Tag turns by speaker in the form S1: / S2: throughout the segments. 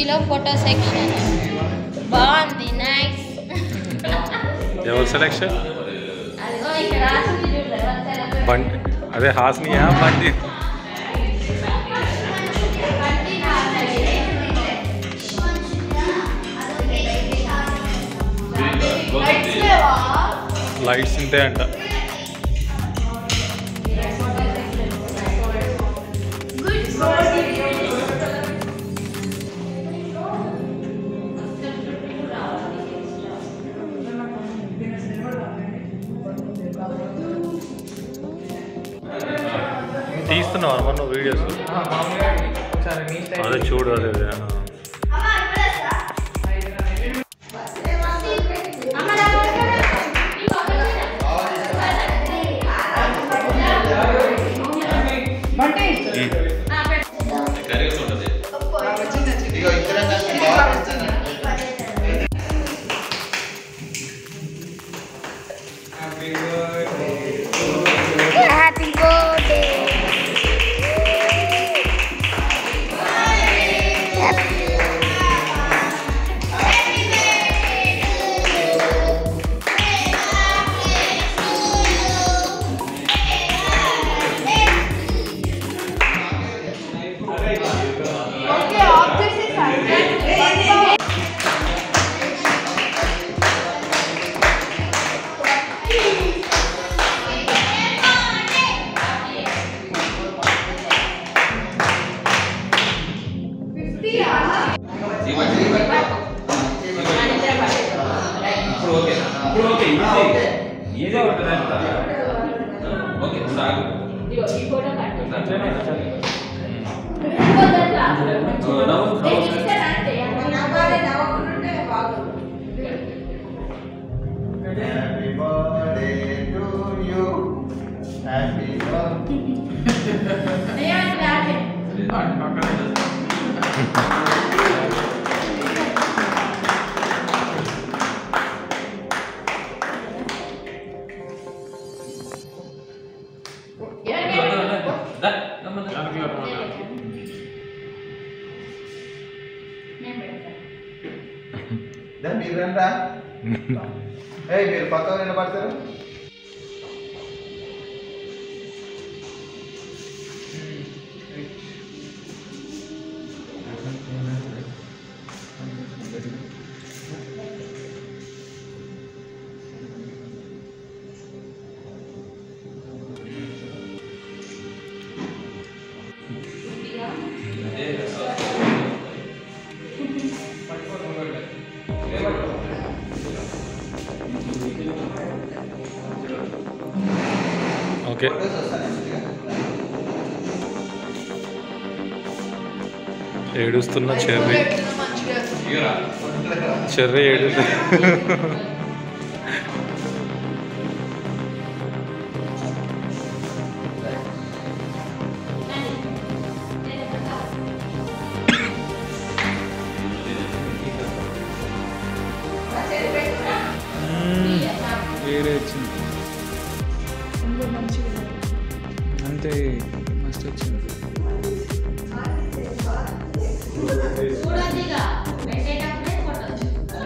S1: Below photo section బాగుంది nice
S2: ఎవరు selection
S1: అదిగో ఇక్కడ రాసింది చూడు ఎవరి సెలబ్రేట్
S2: బండి అదే హాస్నియా బండి
S1: బండి రాసింది.
S2: లైట్స్ ఉంటాయంట తీస్తున్నావు అమ్మ నువ్వు వీడియోస్ అదే చూడు అదే అదే ఆ.
S3: ఇదిగో ఇద్దరం కలిసి బాగా చేస్తానండి.
S1: హ్యాపీ బర్త్డే
S4: ఇప్పుడు ఓకే ఇప్పుడు ఓకే ఇది ఏదే ఉంటుందంట ఓకే సాగు
S3: Happy birthday to you. Happy birthday. దా, మీరు రండ్రా. ఏయ్ మీరు పక్కన నిలబడతారు
S2: ఓకే
S3: ఫోటోస్ వస్తాయి
S2: ఏడుస్తున్న చెర్రీ చెర్రీ ఏడు
S5: వేరే వచ్చింది అంతే మస్తు వచ్చింది
S1: చూడొద్దిగా పెట్టేటప్పుడే కొట్టచ్చు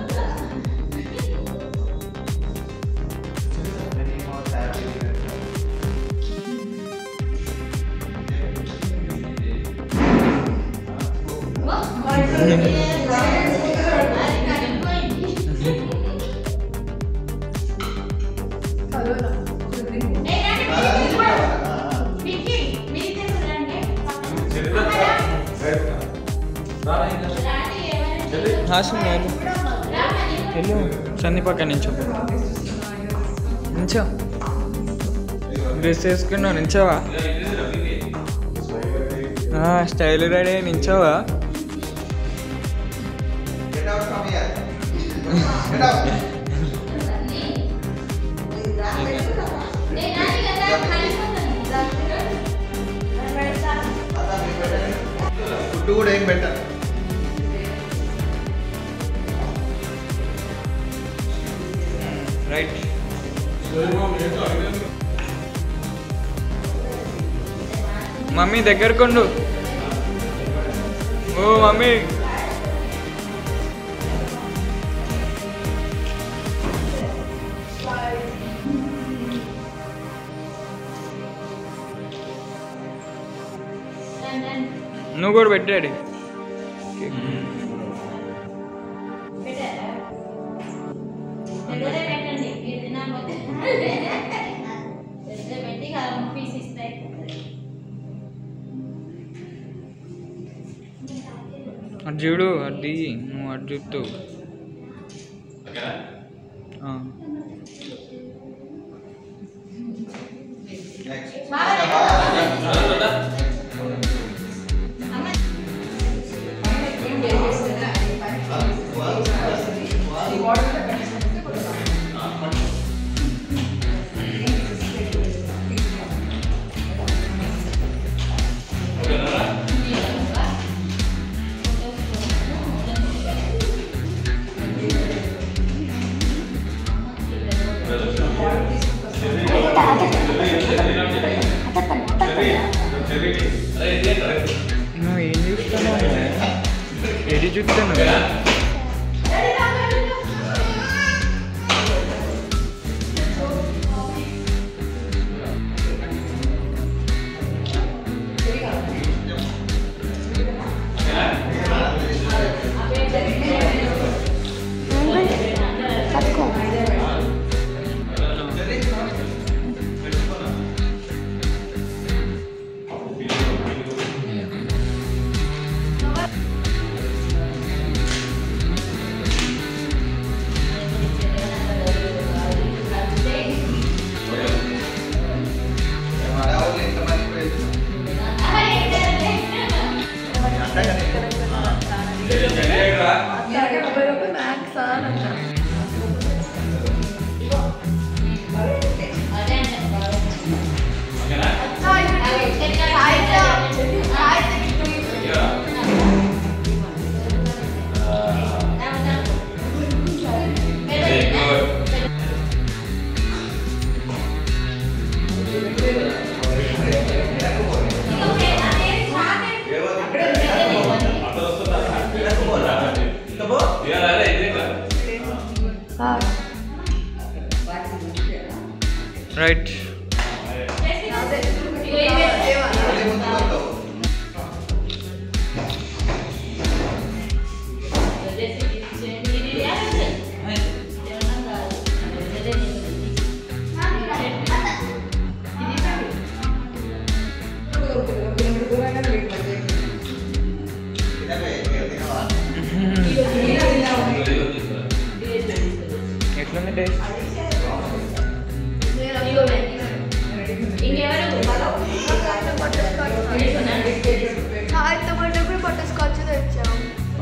S5: హాసం కాదు వెళ్ళు సన్ని పక్క నించో నించో డ్రెస్ వేసుకున్నావు నించోవా స్టైల్ రెడీ అయ్యి నించోవా
S3: Get out from here. Get out. Food కూడా ఏం పెట్టారు
S5: రైట్ మమ్మీ దగ్గరకుండు ఓ మమ్మీ నువ్వు కూడా పెట్టాడు
S1: పెద్దదే పెట్టండి మీరు తినకపోతే పెద్ద పెట్టి కదా పీస్ ఇస్తాయి
S5: అటు చూడు అది నువ్వు అటు చూస్తావు
S4: ఓకేనా
S5: ఆ.
S3: నెక్స్ట్
S5: నువ్వు ఏం చూస్తున్నావు ఏది చూస్తున్నావు
S3: ఎవరు ఎంతమంది పోయింది?
S5: రైట్
S3: తినవే, తినవా?
S5: ఎట్లుంది టేస్ట్
S6: బట్టర్స్కాచ్ తెచ్చాం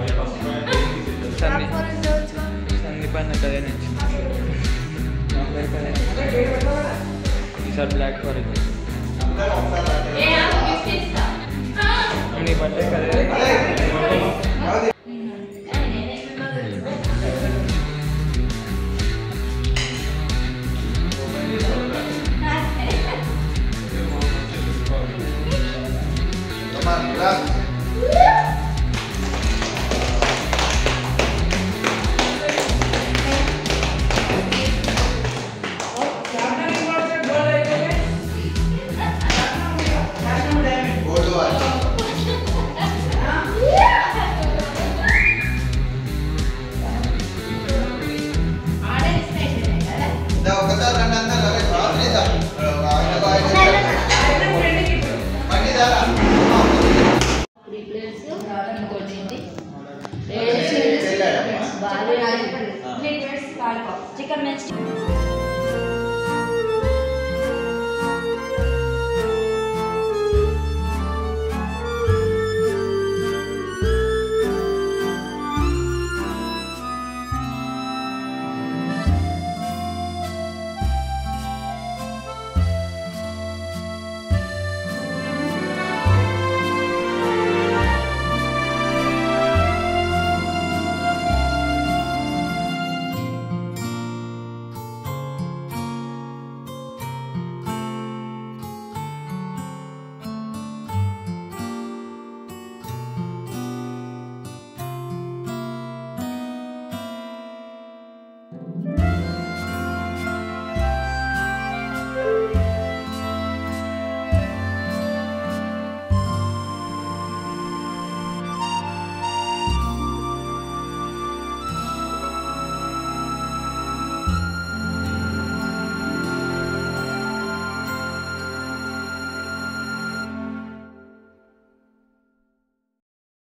S5: సందీ
S6: ఫోర్ తెచ్చాం
S5: సందీప్ అన్న కదే నుంచి అందరి కదే ఈసారి బ్లాక్ ఫారెస్ట్
S3: అందరూ ఒకసారి రండి.
S5: నీ బట్టే కదే
S3: అది Come on, clap. Go to watch. ఇదా ఒకసారి రండి అందరూ అరే రాత్రి ఇదా. ఆయన బాగా బండి దారా
S1: త్రీ ప్లేట్స్ ఇంకోటి ఏంటి
S3: వెళ్ళాడమ్మా
S1: బాగా చికెన్ మెన్స్